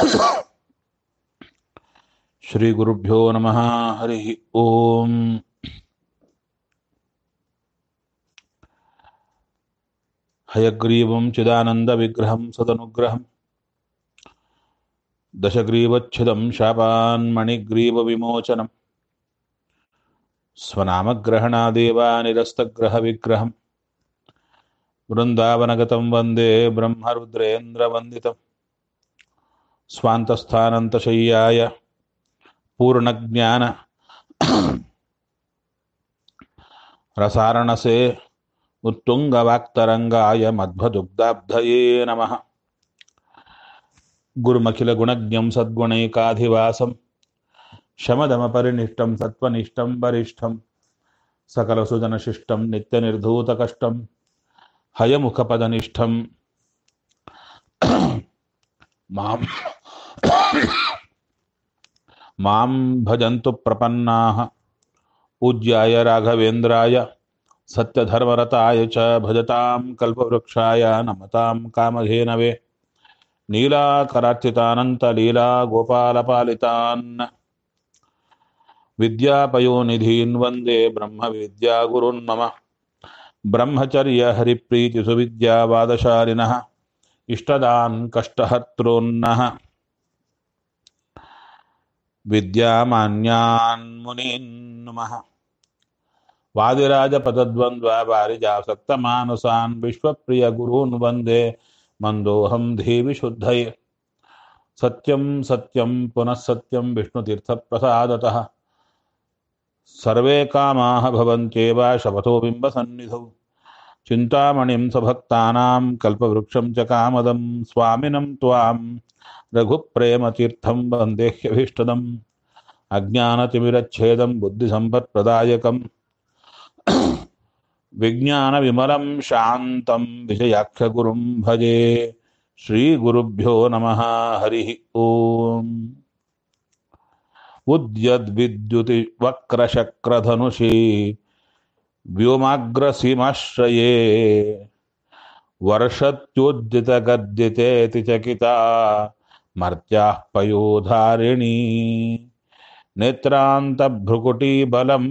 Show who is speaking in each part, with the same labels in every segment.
Speaker 1: ಶ್ರೀಗುರುಭ್ಯೋ ನಮಃ ಹರಿ ಓಂ ಹಯಗ್ರೀವಂ ಚಿದಾನಂದವಿಗ್ರಹಂ ಸದನುಗ್ರಹಂ ದಶಗ್ರೀವಚ್ಛುದಂ ಶಾಪಾನ್ಮಣಿಗ್ರೀವವಿಮೋಚನಂ ಸ್ವನಾಮಗ್ರಹಣಾದೇವ ನಿರಸ್ತಗ್ರಹವಿಗ್ರಹಂ ವೃಂದಾವನಗತಂ ವಂದೇ ಬ್ರಹ್ಮರುದ್ರೇಂದ್ರವಂದಿತಂ ಸ್ವಾಂತಸ್ಥಾನಂತಶಯ್ಯಾಯ ಪೂರ್ಣಜ್ಞಾನ ರಸಾರಣಸೆ ಉತ್ತುಂಗವಾಕ್ತರಂಗಾಯ ಮಧ್ವದುಗ್ಧಾಬ್ಧಯೇ ನಮಃ ಗುರುಮಖಿಲಗುಣಜ್ಞಂ ಸದ್ಗುಣೈಕಾಧಿವಾಸಂ ಶಮದಮಪರಿನಿಷ್ಠಂ ಸತ್ವನಿಷ್ಠಂ ವರಿಷ್ಠಂ ಸಕಲಸುಜನಶಿಷ್ಟಂ ನಿತ್ಯನಿರ್ಧೂತಕಷ್ಟಂ ಹಯಮುಖಪದನಿಷ್ಠಂ ಮಾಂ ಮಾಂ ಭಜಂತು ಪ್ರಪನ್ನಾಃ ಪೂಜ್ಯಾಯ ರಾಘವೇಂದ್ರಾಯ ಸತ್ಯಧರ್ಮರತಾಯ ಚ ಭಜತಾಂ ಕಲ್ಪವೃಕ್ಷಾಯ ನಮತಾಂ ಕಾಮಧೇನವೇ ನೀಲಾಕರಾರ್ಚಿತಾನಂತಲೀಲಾ ಗೋಪಾಲಪಾಲಿತಾನ್ ವಿದ್ಯಾಪಯೋನಿಧೀನ್ ವಂದೇ ಬ್ರಹ್ಮವಿದ್ಯಾಗುರುನ್ ಮಮ ಬ್ರಹ್ಮಚರ್ಯ ಹರಿಪ್ರೀತಿ ಸುವಿದ್ಯಾವಾದಶಾಲಿನಃ ಇಷ್ಟದಾನ್ ಕಷ್ಟಹರ್ತॄನ್ನಃ ವಿದ್ಯಾಮಾನ್ಯಾನ್ ಮುನೀನ್ ನಮಃ ವಾದಿರಾಜಪದದ್ವಂದ್ವ ವಾರಿಜಾಸಕ್ತಮಾನಸಾನ್ ವಿಶ್ವಪ್ರಿಯ ಗುರೂನ್ ವಂದೇ ಮಂದೋಹಂ ದೇವಿ ಶುದ್ಧಯೇ ಸತ್ಯಂ ಸತ್ಯಂ ಪುನಃ ಸತ್ಯಂ ವಿಷ್ಣುತೀರ್ಥಪ್ರಸಾದತಃ ಸರ್ವೇ ಕಾಮಾಹ ಭವಂತ್ಯೇವ ಶಪಥೋ ಬಿಂಬಸನ್ನಿಧೌ ಚಿಂತಾಮಣಿಂ ಸಭಕ್ತಾನಾಂ ಕಲ್ಪವೃಕ್ಷಂ ಚ ಕಾಮದಂ ಸ್ವಾಮಿನಂ ತ್ವಾಂ ರಘುಪ್ರೇಮತೀರ್ಥಂ ವಂದೇಹ್ಯಭೀಷ್ಟದಂ ಅಜ್ಞಾನತಿಮಿರಚ್ಛೇದಂ ಬುದ್ಧಿಸಂಪತ್ಪ್ರದಾಯಕಂ ವಿಜ್ಞಾನವಿಮಲಂ ಶಾಂತಂ ವಿಜಯಾಖ್ಯಗುರುಂ ಭಜೆ ಶ್ರೀಗುರುಭ್ಯೋ ನಮಃ ಹರಿ ಓಂ ಉದ್ಯದ್ವಿದ್ಯುತಿ ವಕ್ರಶಕ್ರಧನುಷಿ ವ್ಯೋಮಾಗ್ರಸೀಮಾಶ್ರಯೇ ವರ್ಷತ್ಯೋದ್ಯತಗದ್ಯತೆತಿ ಚಕಿತಾ ಮರ್ತ್ಯಾಃ ಪಯೋಧಾರಿಣೀ ನೇತ್ರಾಂತಭ್ರುಕುಟೀಬಲಂ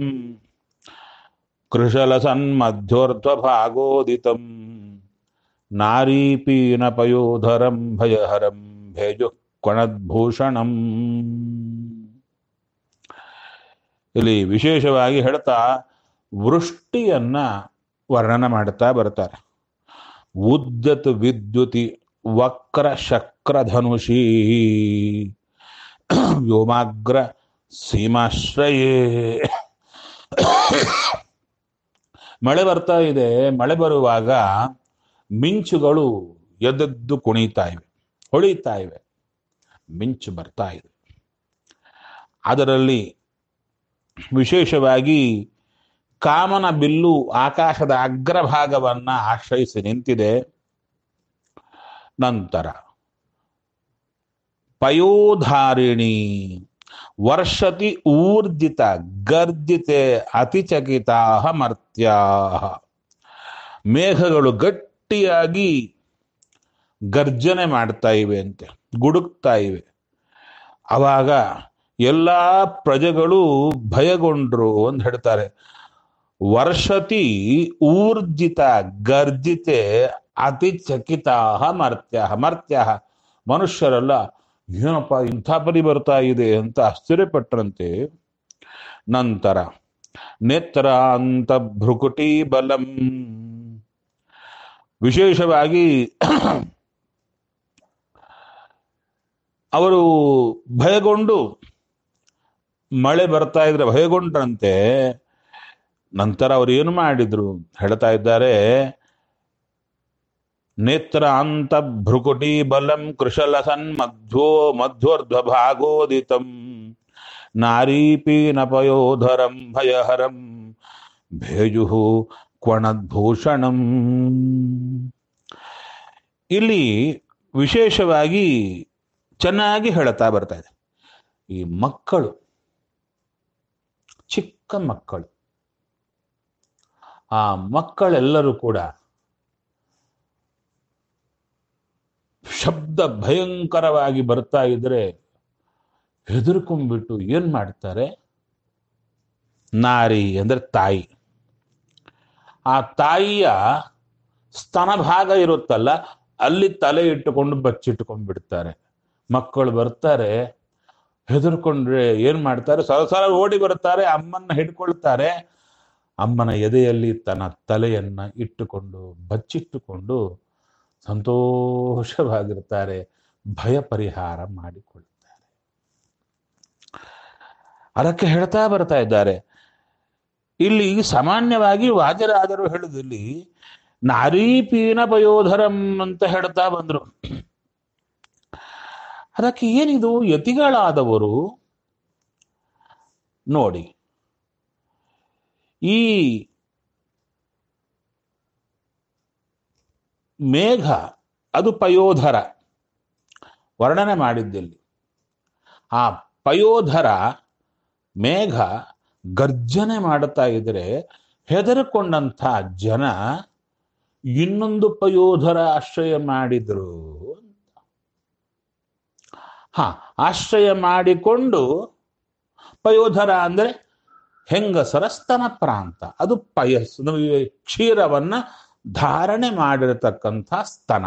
Speaker 1: ಕೃಶಲಸನ್ಮಧ್ಯೋರ್ಧ್ವಭಾಗೋದಿತಂ ನಾರೀಪೀನಪಯೋಧರಂ ಭಯಹರಂ ಭೇಜುಃ ಕೊಣದ್ಭೂಷಣಂ ಇಲ್ಲಿ ವಿಶೇಷವಾಗಿ ಹೇಳ್ತಾ ವೃಷ್ಟಿಯನ್ನ ವರ್ಣನ ಮಾಡ್ತಾ ಬರ್ತಾರೆ ಉದ್ಯತ್ ವಿದ್ಯುತಿ ವಕ್ರ ಶಕ್ರಧನುಷಿ ವ್ಯೋಮಾಗ್ರ ಸೀಮಾಶ್ರಯೇ ಮಳೆ ಬರ್ತಾ ಇದೆ ಮಳೆ ಬರುವಾಗ ಮಿಂಚುಗಳು ಎದ್ದೆದ್ದು ಕುಣಿತಾ ಇವೆ ಹೊಳಿತಾ ಇವೆ ಮಿಂಚು ಬರ್ತಾ ಇದೆ ಅದರಲ್ಲಿ ವಿಶೇಷವಾಗಿ ಕಾಮನ ಬಿಲ್ಲು ಆಕಾಶದ ಅಗ್ರಭಾಗವನ್ನ ಆಶ್ರಯಿಸಿ ನಿಂತಿದೆ ನಂತರ ಪಯೋಧಾರಿಣಿ ವರ್ಷತಿ ಊರ್ಜಿತ ಗರ್ಜಿತೆ ಅತಿಚಕಿತಾ ಮರ್ತ್ಯಾ ಮೇಘಗಳು ಗಟ್ಟಿಯಾಗಿ ಗರ್ಜನೆ ಮಾಡ್ತಾ ಇವೆ ಅಂತೆ ಗುಡುಕ್ತಾ ಇವೆ ಅವಾಗ ಎಲ್ಲ ಪ್ರಜೆಗಳು ಭಯಗೊಂಡ್ರು ಅಂತ ಹೇಳ್ತಾರೆ ವರ್ಷತಿ ಊರ್ಜಿತ ಗರ್ಜಿತೆ ಅತಿ ಚಕಿತಾ ಮರ್ತ್ಯ ಮರ್ತ್ಯ ಮನುಷ್ಯರೆಲ್ಲ ಏನಪ್ಪ ಇಂಥ ಪರಿ ಬರ್ತಾ ಇದೆ ಅಂತ ಆಶ್ಚರ್ಯಪಟ್ರಂತೆ ನಂತರ ನೇತ್ರ ಅಂತ ಭ್ರುಕುಟಿ ಬಲಂ ವಿಶೇಷವಾಗಿ ಅವರು ಭಯಗೊಂಡು ಮಳೆ ಬರ್ತಾ ಇದ್ರೆ ಭಯಗೊಂಡ್ರಂತೆ ನಂತರ ಅವ್ರು ಏನು ಮಾಡಿದ್ರು ಹೇಳ್ತಾ ಇದ್ದಾರೆ ನೇತ್ರ ಅಂತ ಭ್ರುಕುಟಿ ಬಲಂ ಕೃಶಲಸನ್ ಮಧ್ವೋ ಮಧ್ವರ್ಧ್ವ ಭಾಗೋದಿತಂ ನಾರೀಪೀನಪಯೋಧರಂ ಭಯಹರಂ ಭೇಜು ಕ್ವಣದ್ಭೂಷಣಂ ಇಲ್ಲಿ ವಿಶೇಷವಾಗಿ ಚೆನ್ನಾಗಿ ಹೇಳ್ತಾ ಬರ್ತಾ ಇದೆ ಈ ಮಕ್ಕಳು ಚಿಕ್ಕ ಮಕ್ಕಳು ಆ ಮಕ್ಕಳೆಲ್ಲರೂ ಕೂಡ ಶಬ್ದ ಭಯಂಕರವಾಗಿ ಬರ್ತಾ ಇದ್ರೆ ಹೆದರ್ಕೊಂಡ್ಬಿಟ್ಟು ಏನ್ ಮಾಡ್ತಾರೆ ನಾರಿ ಅಂದ್ರೆ ತಾಯಿ ಆ ತಾಯಿಯ ಸ್ತನ ಭಾಗ ಇರುತ್ತಲ್ಲ ಅಲ್ಲಿ ತಲೆ ಇಟ್ಟುಕೊಂಡು ಬಚ್ಚಿಟ್ಕೊಂಡು ಬಿಡ್ತಾರೆ ಮಕ್ಕಳು ಬರ್ತಾರೆ ಹೆದರ್ಕೊಂಡ್ರೆ ಏನ್ ಮಾಡ್ತಾರೆ ಸರ ಸರ ಓಡಿ ಬರ್ತಾರೆ ಅಮ್ಮನ್ನ ಹಿಡ್ಕೊಳ್ತಾರೆ ಅಮ್ಮನ ಎದೆಯಲ್ಲಿ ತನ್ನ ತಲೆಯನ್ನ ಇಟ್ಟುಕೊಂಡು ಬಚ್ಚಿಟ್ಟುಕೊಂಡು ಸಂತೋಷವಾಗಿರ್ತಾರೆ ಭಯ ಪರಿಹಾರ ಮಾಡಿಕೊಳ್ಳುತ್ತಾರೆ ಅದಕ್ಕೆ ಹೇಳ್ತಾ ಬರ್ತಾ ಇದ್ದಾರೆ ಇಲ್ಲಿ ಸಾಮಾನ್ಯವಾಗಿ ವಾಜರಾಜರು ಹೇಳುದಲ್ಲಿ ನಾರೀಪೀನ ಪಯೋಧರಂ ಅಂತ ಹೇಳ್ತಾ ಬಂದ್ರು ಅದಕ್ಕೆ ಏನಿದು ಯತಿಗಳಾದವರು ನೋಡಿ ಈ ಮೇಘ ಅದು ಪಯೋಧರ ವರ್ಣನೆ ಮಾಡಿದ್ದಲ್ಲಿ ಆ ಪಯೋಧರ ಮೇಘ ಗರ್ಜನೆ ಮಾಡುತ್ತಾ ಇದ್ರೆ ಹೆದರಿಕೊಂಡಂಥ ಜನ ಇನ್ನೊಂದು ಪಯೋಧರ ಆಶ್ರಯ ಮಾಡಿದ್ರು ಹ ಆಶ್ರಯ ಮಾಡಿಕೊಂಡು ಪಯೋಧರ ಅಂದ್ರೆ ಹೆಂಗಸರ ಸ್ತನ ಪ್ರಾಂತ ಅದು ಪಯಸ್ ಕ್ಷೀರವನ್ನ ಧಾರಣೆ ಮಾಡಿರತಕ್ಕಂಥ ಸ್ತನ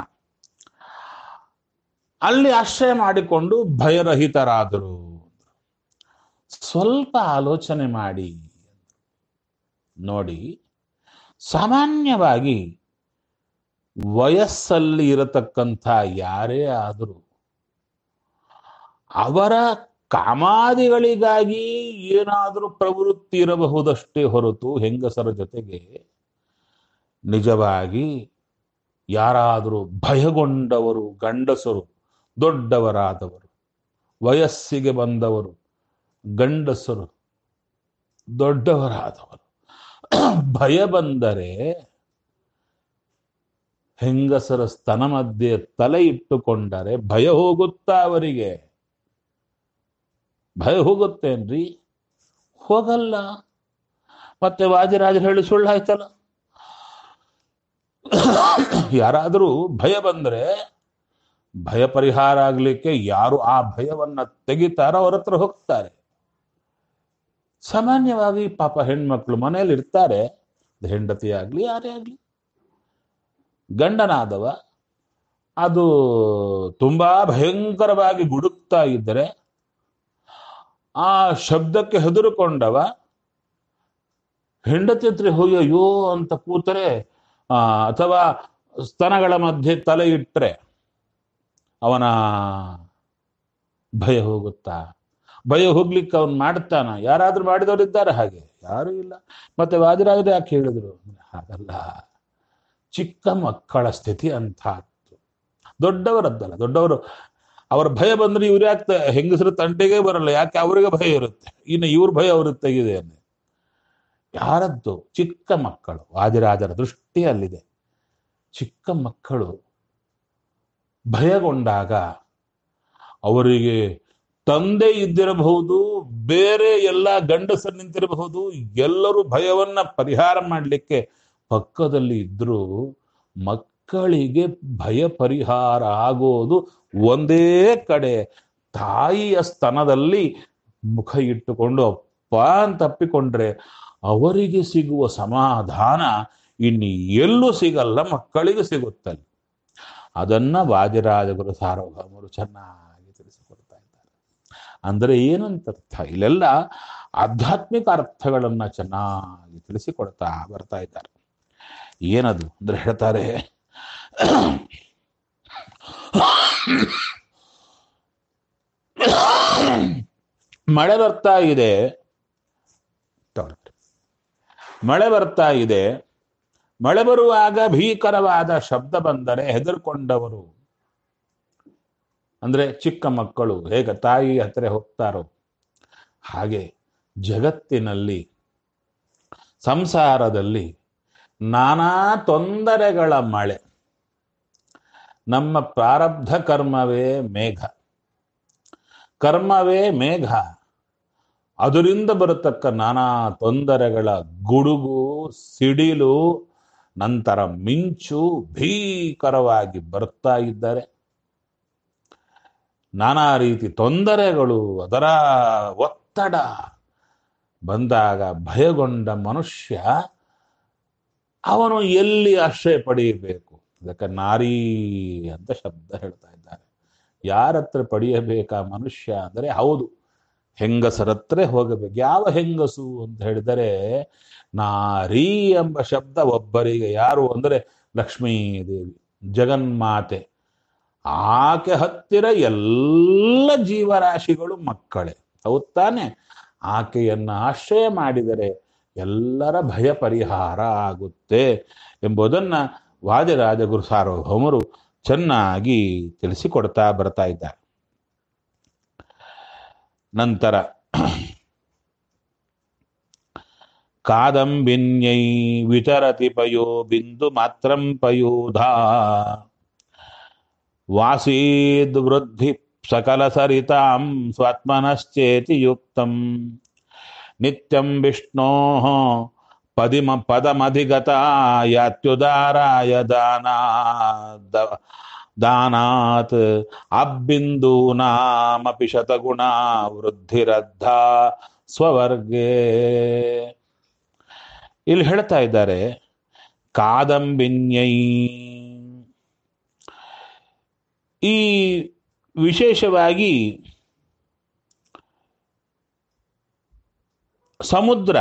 Speaker 1: ಅಲ್ಲಿ ಆಶ್ರಯ ಮಾಡಿಕೊಂಡು ಭಯರಹಿತರಾದರು ಸ್ವಲ್ಪ ಆಲೋಚನೆ ಮಾಡಿ ನೋಡಿ ಸಾಮಾನ್ಯವಾಗಿ ವಯಸ್ಸಲ್ಲಿ ಇರತಕ್ಕಂಥ ಯಾರೇ ಆದರೂ ಅವರ ಕಾಮಾದಿಗಳಿಗಾಗಿ ಏನಾದರೂ ಪ್ರವೃತ್ತಿ ಇರಬಹುದಷ್ಟೇ ಹೊರತು ಹೆಂಗಸರ ಜೊತೆಗೆ ನಿಜವಾಗಿ ಯಾರಾದರೂ ಭಯಗೊಂಡವರು ಗಂಡಸರು ದೊಡ್ಡವರಾದವರು ವಯಸ್ಸಿಗೆ ಬಂದವರು ಗಂಡಸರು ದೊಡ್ಡವರಾದವರು ಭಯ ಬಂದರೆ ಹೆಂಗಸರ ಸ್ತನ ಮಧ್ಯೆ ತಲೆ ಇಟ್ಟುಕೊಂಡರೆ ಭಯ ಹೋಗುತ್ತಾ ಅವರಿಗೆ ಭಯ ಹೋಗುತ್ತೇನ್ರಿ ಹೋಗಲ್ಲ ಮತ್ತೆ ವಾದಿರಾಜರು ಹೇಳಿ ಸುಳ್ಳಾಯ್ತಲ್ಲ ಯಾರಾದರೂ ಭಯ ಬಂದ್ರೆ ಭಯ ಪರಿಹಾರ ಆಗ್ಲಿಕ್ಕೆ ಯಾರು ಆ ಭಯವನ್ನ ತೆಗಿತಾರೋ ಅವ್ರ ಹತ್ರ ಹೋಗ್ತಾರೆ ಸಾಮಾನ್ಯವಾಗಿ ಪಾಪ ಹೆಣ್ಮಕ್ಳು ಮನೆಯಲ್ಲಿ ಇರ್ತಾರೆ ಹೆಂಡತಿ ಆಗ್ಲಿ ಯಾರೇ ಆಗ್ಲಿ ಗಂಡನಾದವ ಅದು ತುಂಬಾ ಭಯಂಕರವಾಗಿ ಗುಡುಕ್ತಾ ಇದ್ದರೆ ಆ ಶಬ್ದಕ್ಕೆ ಹೆದರುಕೊಂಡವ ಹೆಂಡತಿ ಹತ್ರ ಹೋಗಿ ಅಯ್ಯೋ ಅಂತ ಕೂತರೆ ಆ ಅಥವಾ ಸ್ತನಗಳ ಮಧ್ಯೆ ತಲೆ ಇಟ್ಟರೆ ಅವನ ಭಯ ಹೋಗುತ್ತಾ ಭಯ ಹೋಗ್ಲಿಕ್ಕೆ ಅವನು ಮಾಡ್ತಾನ ಯಾರಾದ್ರೂ ಮಾಡಿದವರು ಇದ್ದಾರೆ ಹಾಗೆ ಯಾರು ಇಲ್ಲ ಮತ್ತೆ ವಾದಿರಾಜರು ಯಾಕೆ ಹೇಳಿದ್ರು ಹಾಗಲ್ಲ ಚಿಕ್ಕ ಮಕ್ಕಳ ಸ್ಥಿತಿ ಅಂಥದ್ದು ದೊಡ್ಡವರದ್ದಲ್ಲ ದೊಡ್ಡವರು ಅವ್ರ ಭಯ ಬಂದ್ರೆ ಇವ್ರು ಯಾಕೆ ಹೆಂಗಸರು ತಂಟೆಗೆ ಬರಲ್ಲ ಯಾಕೆ ಅವರಿಗೆ ಭಯ ಇರುತ್ತೆ ಇನ್ನು ಇವ್ರ ಭಯ ಅವ್ರಿಗೆ ತೆಗಿದೆ ಅಂದ್ರೆ ಯಾರದ್ದು ಚಿಕ್ಕ ಮಕ್ಕಳು ವಾದಿರಾಜರ ದೃಷ್ಟಿ ಅಲ್ಲಿದೆ ಚಿಕ್ಕ ಮಕ್ಕಳು ಭಯಗೊಂಡಾಗ ಅವರಿಗೆ ತಂದೆ ಇದ್ದಿರಬಹುದು ಬೇರೆ ಎಲ್ಲ ಗಂಡಸರು ನಿಂತಿರಬಹುದು ಎಲ್ಲರೂ ಭಯವನ್ನ ಪರಿಹಾರ ಮಾಡಲಿಕ್ಕೆ ಪಕ್ಕದಲ್ಲಿ ಇದ್ರೂ ಮಕ್ಕಳಿಗೆ ಭಯ ಪರಿಹಾರ ಆಗೋದು ಒಂದೇ ಕಡೆ ತಾಯಿಯ ಸ್ತನದಲ್ಲಿ ಮುಖ ಇಟ್ಟುಕೊಂಡು ಅಪ್ಪ ಅಂತ ತಪ್ಪಿಕೊಂಡ್ರೆ ಅವರಿಗೆ ಸಿಗುವ ಸಮಾಧಾನ ಇನ್ನು ಎಲ್ಲೂ ಸಿಗಲ್ಲ ಮಕ್ಕಳಿಗೆ ಸಿಗುತ್ತಲ್ಲಿ ಅದನ್ನ ವಾದಿರಾಜಗುರು ಸಾರ್ವಭೌಮರು ಚೆನ್ನಾಗಿ ತಿಳಿಸಿಕೊಡ್ತಾ ಇದ್ದಾರೆ ಅಂದ್ರೆ ಏನಂತ ಅರ್ಥ ಇಲ್ಲೆಲ್ಲ ಆಧ್ಯಾತ್ಮಿಕ ಅರ್ಥಗಳನ್ನ ಚೆನ್ನಾಗಿ ತಿಳಿಸಿಕೊಡ್ತಾ ಬರ್ತಾ ಇದ್ದಾರೆ ಏನದು ಅಂದ್ರೆ ಹೇಳ್ತಾರೆ ಮಳೆ ಬರ್ತಾ ಇದೆ ತಗೊಳ್ಳಿ. ಮಳೆ ಬರ್ತಾ ಇದೆ ಮಳೆ ಬರುವಾಗ ಭೀಕರವಾದ ಶಬ್ದ ಬಂದರೆ ಹೆದರ್ಕೊಂಡವರು ಅಂದ್ರೆ ಚಿಕ್ಕ ಮಕ್ಕಳು ಹೇಗೆ ತಾಯಿ ಹತ್ರ ಹೋಗ್ತಾರೋ ಹಾಗೆ ಜಗತ್ತಿನಲ್ಲಿ ಸಂಸಾರದಲ್ಲಿ ನಾನಾ ತೊಂದರೆಗಳ ಮಳೆ ನಮ್ಮ ಪ್ರಾರಬ್ಧ ಕರ್ಮವೇ ಮೇಘ ಕರ್ಮವೇ ಮೇಘ ಅದರಿಂದ ಬರತಕ್ಕ ನಾನಾ ತೊಂದರೆಗಳ ಗುಡುಗು ಸಿಡಿಲು ನಂತರ ಮಿಂಚು ಭೀಕರವಾಗಿ ಬರ್ತಾ ಇದ್ದಾರೆ ನಾನಾ ರೀತಿ ತೊಂದರೆಗಳು ಅದರ ಒತ್ತಡ ಬಂದಾಗ ಭಯಗೊಂಡ ಮನುಷ್ಯ ಅವನು ಎಲ್ಲಿ ಆಶ್ರಯ ಪಡೆಯಬೇಕು ಅದಕ್ಕೆ ನಾರಿ ಅಂತ ಶಬ್ದ ಹೇಳ್ತಾ ಇದ್ದಾರೆ ಯಾರ ಹತ್ರ ಪಡೆಯಬೇಕಾ ಮನುಷ್ಯ ಅಂದರೆ ಹೌದು ಹೆಂಗಸರತ್ರ ಹೋಗಬೇಕು ಯಾವ ಹೆಂಗಸು ಅಂತ ಹೇಳಿದರೆ ನಾರಿ ಎಂಬ ಶಬ್ದ ಒಬ್ಬರಿಗೆ ಯಾರು ಅಂದರೆ ಲಕ್ಷ್ಮೀದೇವಿ ಜಗನ್ಮಾತೆ ಆಕೆ ಹತ್ತಿರ ಎಲ್ಲ ಜೀವರಾಶಿಗಳು ಮಕ್ಕಳೇ ಹೌದ್ ತಾನೆ ಆಕೆಯನ್ನ ಆಶ್ರಯ ಮಾಡಿದರೆ ಎಲ್ಲರ ಭಯ ಪರಿಹಾರ ಆಗುತ್ತೆ ಎಂಬುದನ್ನ ವಾದಿರಾಜ ಗುರು ಸಾರ್ವಭೌಮರು ಚೆನ್ನಾಗಿ ತಿಳಿಸಿಕೊಡ್ತಾ ಬರ್ತಾ ಇದ್ದಾರೆ ನಂತರ ಕಾದಂಬಿನ್ಯೈ ವಿತರತಿ ಪಯೋ ಬಿಂದು ಮಾತ್ರಂ ಪಯೋಧಾ ವಾಸೀದ್ ವೃದ್ಧಿ ಸಕಲ ಸರಿತಾಂ ಸ್ವಾತ್ಮನಶ್ಚೇತಿ ಯುಕ್ತಂ ನಿತ್ಯಂ ವಿಷ್ಣೋ ಪದಿಮ ಪದಮಧಿಗತ ಯಾತ್ಯುದಾರಾಯ ದಾನಾದ ದಾನಾತ್ ಅಬ್ಬಿಂದೂನಾಮಪಿ ಶತಗುಣ ವೃದ್ಧಿರದ್ಧ ಸ್ವವರ್ಗೇ ಇಲ್ಲಿ ಹೇಳ್ತಾ ಇದ್ದಾರೆ ಕಾದಂಬಿನ್ಯೈ ಈ ವಿಶೇಷವಾಗಿ ಸಮುದ್ರ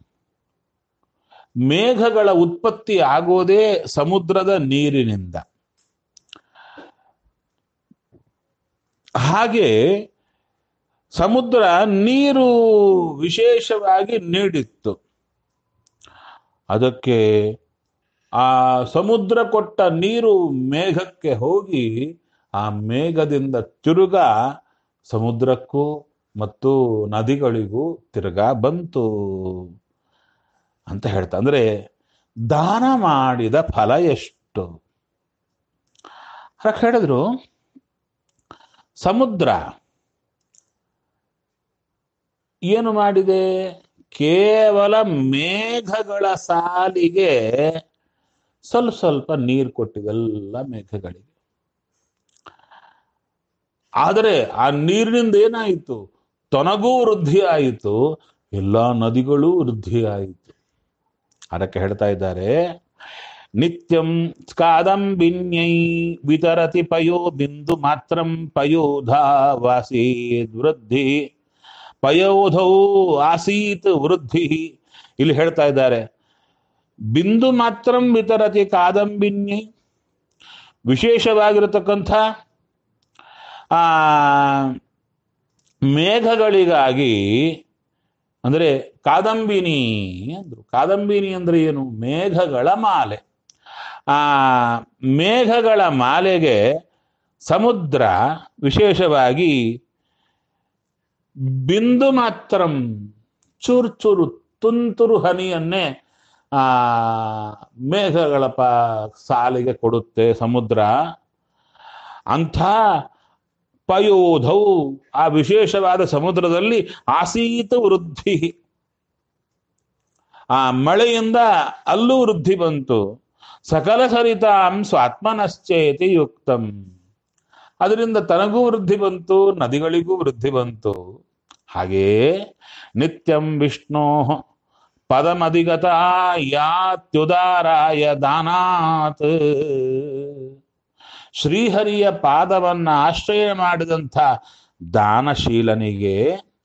Speaker 1: ಮೇಘಗಳ ಉತ್ಪತ್ತಿ ಆಗೋದೇ ಸಮುದ್ರದ ನೀರಿನಿಂದ ಹಾಗೆ ಸಮುದ್ರ ನೀರು ವಿಶೇಷವಾಗಿ ನೀಡಿತ್ತು ಅದಕ್ಕೆ ಆ ಸಮುದ್ರ ಕೊಟ್ಟ ನೀರು ಮೇಘಕ್ಕೆ ಹೋಗಿ ಆ ಮೇಘದಿಂದ ತಿರುಗ ಸಮುದ್ರಕ್ಕೂ ಮತ್ತು ನದಿಗಳಿಗೂ ತಿರುಗಾ ಬಂತು ಅಂತ ಹೇಳ್ತಾ ಅಂದ್ರೆ ದಾನ ಮಾಡಿದ ಫಲ ಎಷ್ಟು ಅದಕ್ಕೆ ಹೇಳಿದ್ರು ಸಮುದ್ರ ಏನು ಮಾಡಿದೆ ಕೇವಲ ಮೇಘಗಳ ಸಾಲಿಗೆ ಸ್ವಲ್ಪ ಸ್ವಲ್ಪ ನೀರು ಕೊಟ್ಟಿದೆಲ್ಲ ಮೇಘಗಳಿಗೆ ಆದರೆ ಆ ನೀರಿನಿಂದ ಏನಾಯಿತು ತೊನಗೂ ವೃದ್ಧಿ ಆಯಿತು ಎಲ್ಲ ನದಿಗಳೂ ವೃದ್ಧಿ ಆಯಿತು ಅದಕ್ಕೆ ಹೇಳ್ತಾ ಇದ್ದಾರೆ ನಿತ್ಯಂ ಕಾದಂಬಿನ್ಯೈ ವಿತರತಿ ಪಯೋ ಬಿಂದು ಮಾತ್ರಂ ಪಯೋಧ ವಾಸೀದ್ ವೃದ್ಧಿ ಪಯೋಧೌ ಆಸೀತ್ ವೃದ್ಧಿ ಇಲ್ಲಿ ಹೇಳ್ತಾ ಇದ್ದಾರೆ ಬಿಂದು ಮಾತ್ರಂ ವಿತರತಿ ಕಾದಂಬಿನ್ಯೈ ವಿಶೇಷವಾಗಿರತಕ್ಕಂಥ ಆ ಮೇಘಗಳಿಗಾಗಿ ಅಂದರೆ ಕಾದಂಬಿನಿ ಅಂದ್ರು ಕಾದಂಬಿನಿ ಅಂದ್ರೆ ಏನು ಮೇಘಗಳ ಮಾಲೆ ಆ ಮೇಘಗಳ ಮಾಲೆಗೆ ಸಮುದ್ರ ವಿಶೇಷವಾಗಿ ಬಿಂದು ಮಾತ್ರಂ ಚೂರು ಚೂರು ತುಂತುರು ಹನಿಯನ್ನೇ ಆ ಮೇಘಗಳ ಪ ಸಾಲಿಗೆ ಕೊಡುತ್ತೆ ಸಮುದ್ರ ಅಂಥ ಪಯೋಧೌ ಆ ವಿಶೇಷವಾದ ಸಮುದ್ರದಲ್ಲಿ ಆಸೀತ ವೃದ್ಧಿ ಆ ಮಳೆಯಿಂದ ಅಲ್ಲೂ ವೃದ್ಧಿ ಬಂತು ಸಕಲ ಸರಿತಾಂ ಸ್ವಾತ್ಮನಶ್ಚೇತಿ ಯುಕ್ತಂ ಅದರಿಂದ ತನಗೂ ವೃದ್ಧಿ ಬಂತು ನದಿಗಳಿಗೂ ವೃದ್ಧಿ ಬಂತು ಹಾಗೆಯೇ ನಿತ್ಯಂ ವಿಷ್ಣೋ ಪದಮಧಿಗತ ಯಾತ್ಯುದಾರಾಯ ದಾನಾತ್ ಶ್ರೀಹರಿಯ ಪಾದವನ್ನ ಆಶ್ರಯ ಮಾಡಿದಂಥ ದಾನಶೀಲನಿಗೆ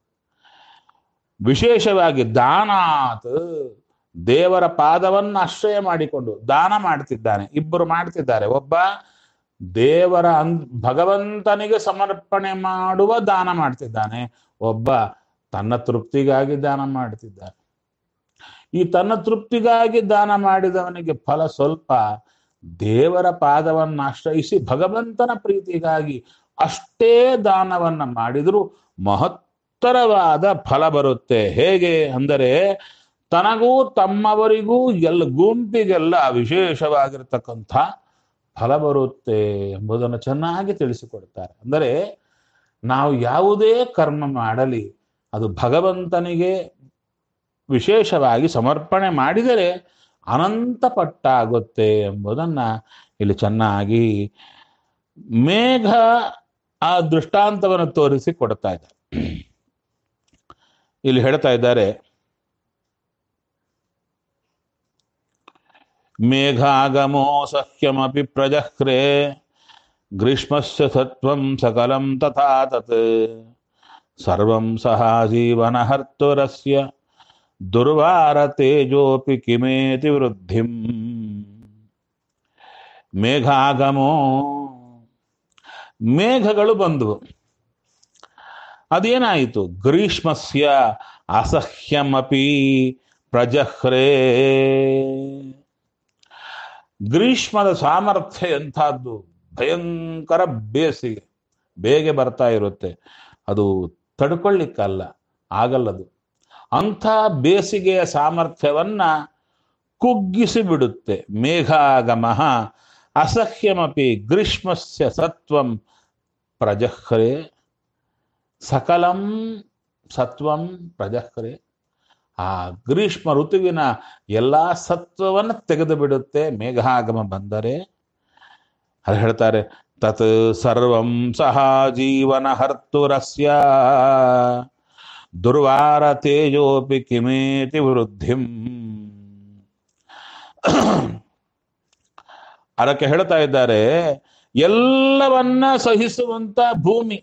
Speaker 1: ವಿಶೇಷವಾಗಿ ದಾನಾತ್ ದೇವರ ಪಾದವನ್ನ ಆಶ್ರಯ ಮಾಡಿಕೊಂಡು ದಾನ ಮಾಡ್ತಿದ್ದಾನೆ ಇಬ್ಬರು ಮಾಡ್ತಿದ್ದಾರೆ ಒಬ್ಬ ದೇವರ ಅನ್ ಭಗವಂತನಿಗೆ ಸಮರ್ಪಣೆ ಮಾಡುವ ದಾನ ಮಾಡ್ತಿದ್ದಾನೆ ಒಬ್ಬ ತನ್ನ ತೃಪ್ತಿಗಾಗಿ ದಾನ ಮಾಡ್ತಿದ್ದಾನೆ ಈ ತನ್ನ ತೃಪ್ತಿಗಾಗಿ ದಾನ ಮಾಡಿದವನಿಗೆ ಫಲ ಸ್ವಲ್ಪ ದೇವರ ಪಾದವನ್ನು ಆಶ್ರಯಿಸಿ ಭಗವಂತನ ಪ್ರೀತಿಗಾಗಿ ಅಷ್ಟೇ ದಾನವನ್ನ ಮಾಡಿದರೂ ಮಹತ್ತರವಾದ ಫಲ ಬರುತ್ತೆ ಹೇಗೆ ಅಂದರೆ ತನಗೂ ತಮ್ಮವರಿಗೂ ಎಲ್ಲ ಗುಂಪಿಗೆಲ್ಲ ವಿಶೇಷವಾಗಿರ್ತಕ್ಕಂಥ ಫಲ ಬರುತ್ತೆ ಎಂಬುದನ್ನು ಚೆನ್ನಾಗಿ ತಿಳಿಸಿಕೊಡ್ತಾರೆ ಅಂದರೆ ನಾವು ಯಾವುದೇ ಕರ್ಮ ಮಾಡಲಿ ಅದು ಭಗವಂತನಿಗೆ ವಿಶೇಷವಾಗಿ ಸಮರ್ಪಣೆ ಮಾಡಿದರೆ ಅನಂತ ಪಟ್ಟಾಗುತ್ತೆ ಎಂಬುದನ್ನ ಇಲ್ಲಿ ಚೆನ್ನಾಗಿ ಮೇಘ ಆ ದೃಷ್ಟಾಂತವನ್ನು ತೋರಿಸಿ ಕೊಡ್ತಾ ಇದ್ದಾರೆ ಇಲ್ಲಿ ಹೇಳ್ತಾ ಇದ್ದಾರೆ ಮೇಘಾಗಮೋ ಸಹ್ಯಮಪಿ ಪ್ರಜಹ್ರೆ ಗ್ರೀಷ್ಮಸ್ಯ ಸತ್ವಂ ಸಕಲಂ ತಥಾ ತತ್ ಸರ್ವಂ ಸಹ ಜೀವನಹರ್ತುರಸ್ಯ ದುರ್ವಾರ ತೇಜೋಪಿ ಕಿಮೇತಿ ವೃದ್ಧಿಂ ಮೇಘಾಗಮೋ ಮೇಘಗಳು ಬಂದವು ಅದೇನಾಯಿತು ಗ್ರೀಷ್ಮಸ್ಯ ಅಸಹ್ಯಮಪಿ ಪ್ರಜಹ್ರೇ ಗ್ರೀಷ್ಮದ ಸಾಮರ್ಥ್ಯ ಎಂಥದ್ದು ಭಯಂಕರ ಬೇಸಿಗೆ ಬೇಗೆ ಬರ್ತಾ ಇರುತ್ತೆ ಅದು ತಡ್ಕೊಳ್ಳಿಕ್ಕಲ್ಲ ಆಗಲ್ಲದು ಅಂಥ ಬೇಸಿಗೆಯ ಸಾಮರ್ಥ್ಯವನ್ನ ಕುಗ್ಗಿಸಿ ಬಿಡುತ್ತೆ ಮೇಘಾಗಮ ಅಸಹ್ಯಮಪಿ ಗ್ರೀಷ್ಮಸ್ಯ ಸತ್ವಂ ಪ್ರಜಹ್ರೆ ಸಕಲಂ ಸತ್ವಂ ಪ್ರಜಹ್ರೆ ಆ ಗ್ರೀಷ್ಮ ಋತುವಿನ ಎಲ್ಲಾ ಸತ್ವವನ್ನು ತೆಗೆದು ಬಿಡುತ್ತೆ ಮೇಘಾಗಮ ಬಂದರೆ ಅದು ಹೇಳ್ತಾರೆ ತತ್ ಸರ್ವಂ ಸಹ ಜೀವನ ಹರ್ತುರಸ್ಯ ದುರ್ವಾರ ತೇಜೋಪಿ ಕಿಮೇತಿ ವೃದ್ಧಿಂ ಅದಕ್ಕೆ ಹೇಳ್ತಾ ಇದ್ದಾರೆ ಎಲ್ಲವನ್ನ ಸಹಿಸುವಂತ ಭೂಮಿ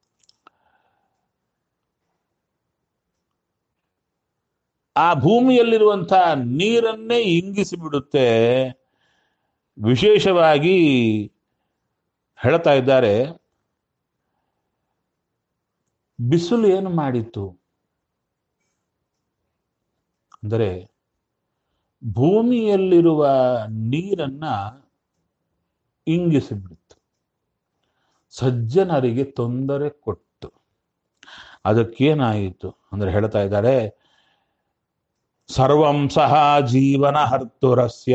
Speaker 1: ಆ ಭೂಮಿಯಲ್ಲಿರುವಂತಹ ನೀರನ್ನೇ ಇಂಗಿಸಿ ಬಿಡುತ್ತೆ ವಿಶೇಷವಾಗಿ ಹೇಳ್ತಾ ಇದ್ದಾರೆ ಬಿಸಿಲು ಏನು ಮಾಡಿತು ಅಂದರೆ ಭೂಮಿಯಲ್ಲಿರುವ ನೀರನ್ನ ಇಂಗಿಸಿ ಬಿಡುತ್ತೆ ಸಜ್ಜನರಿಗೆ ತೊಂದರೆ ಕೊಟ್ಟು ಅದಕ್ಕೇನಾಯಿತು ಅಂದ್ರೆ ಹೇಳ್ತಾ ಇದ್ದಾರೆ ಸರ್ವಂ ಸಹ ಜೀವನ ಹರ್ತುರಸ್ಯ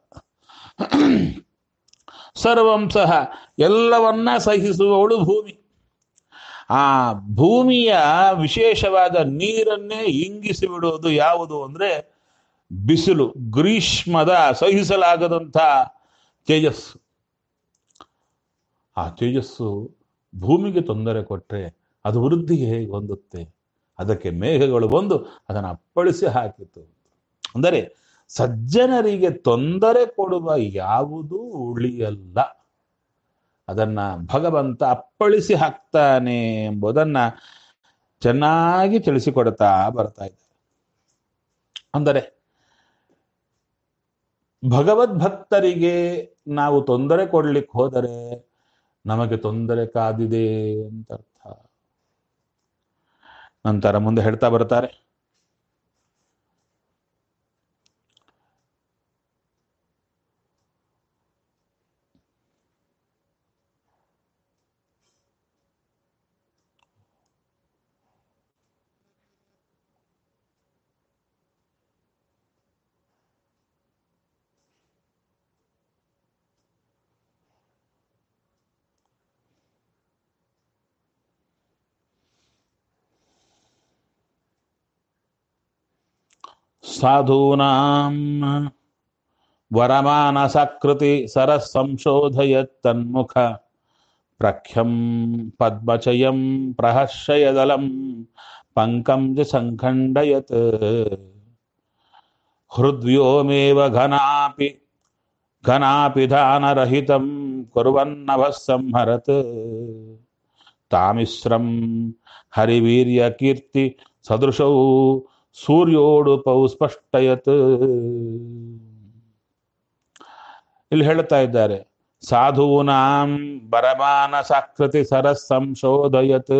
Speaker 1: ಸರ್ವಂ ಸಹ ಎಲ್ಲವನ್ನ ಸಹಿಸುವವಳು ಭೂಮಿ ಆ ಭೂಮಿಯ ವಿಶೇಷವಾದ ನೀರನ್ನೇ ಇಂಗಿಸಿ ಬಿಡುವುದು ಯಾವುದು ಅಂದ್ರೆ ಬಿಸಿಲು ಗ್ರೀಷ್ಮದ ಸಹಿಸಲಾಗದಂಥ ತೇಜಸ್ಸು ಆ ತೇಜಸ್ಸು ಭೂಮಿಗೆ ತೊಂದರೆ ಕೊಟ್ಟರೆ ಅದು ವೃದ್ಧಿಗೆ ಹೇಗೆ ಹೊಂದುತ್ತೆ ಅದಕ್ಕೆ ಮೇಘಗಳು ಬಂದು ಅದನ್ನು ಅಪ್ಪಳಿಸಿ ಹಾಕಿತು ಅಂದರೆ ಸಜ್ಜನರಿಗೆ ತೊಂದರೆ ಕೊಡುವ ಯಾವುದೂ ಉಳಿಯಲ್ಲ ಅದನ್ನ ಭಗವಂತ ಅಪ್ಪಳಿಸಿ ಹಾಕ್ತಾನೆ ಎಂಬುದನ್ನ ಚೆನ್ನಾಗಿ ತಿಳಿಸಿಕೊಡ್ತಾ ಬರ್ತಾ ಇದೆ ಅಂದರೆ ಭಗವದ್ಭಕ್ತರಿಗೆ ನಾವು ತೊಂದರೆ ಕೊಡ್ಲಿಕ್ಕೆ ಹೋದರೆ ನಮಗೆ ತೊಂದರೆ ಕಾದಿದೆ ಅಂತ ಅರ್ಥ ನಂತರ ಮುಂದೆ ಹೇಳ್ತಾ ಬರ್ತಾರೆ ಸಾಧೂನಾಂ ವರಮಾನಸಕೃತಿ ಸರಸ್ ಸಂಶೋಧಯತ್ತನ್ಮುಖ ಪ್ರಖ್ಯಂ ಪದ್ಮಚಯಂ ಪ್ರಹರ್ಷಯದಲಂ ಪಂಕಂ ಚ ಸಂಖಂಡಯತ್ ಹೃದ್ವ್ಯೋಮೇವ ಘನಾಪಿ ಘನಾಪಿ ಧಾನರಹಿತಂ ಕುರ್ವನ್ನಭಃ ಸಂಹರತ್ ತಾಮಿಶ್ರಂ ಹರಿವೀರ್ಯ ಕೀರ್ತಿ ಸದೃಶೌ ಸೂರ್ಯೋಡುಪೌ ಸ್ಪಷ್ಟಯತ್ ಇಲ್ಲಿ ಹೇಳ್ತಾ ಇದ್ದಾರೆ ಸಾಧೂನಾಂ ಬರಮಾನ ಸಾಕೃತಿ ಸರಸ್ ಸಂಶೋಧಯತ್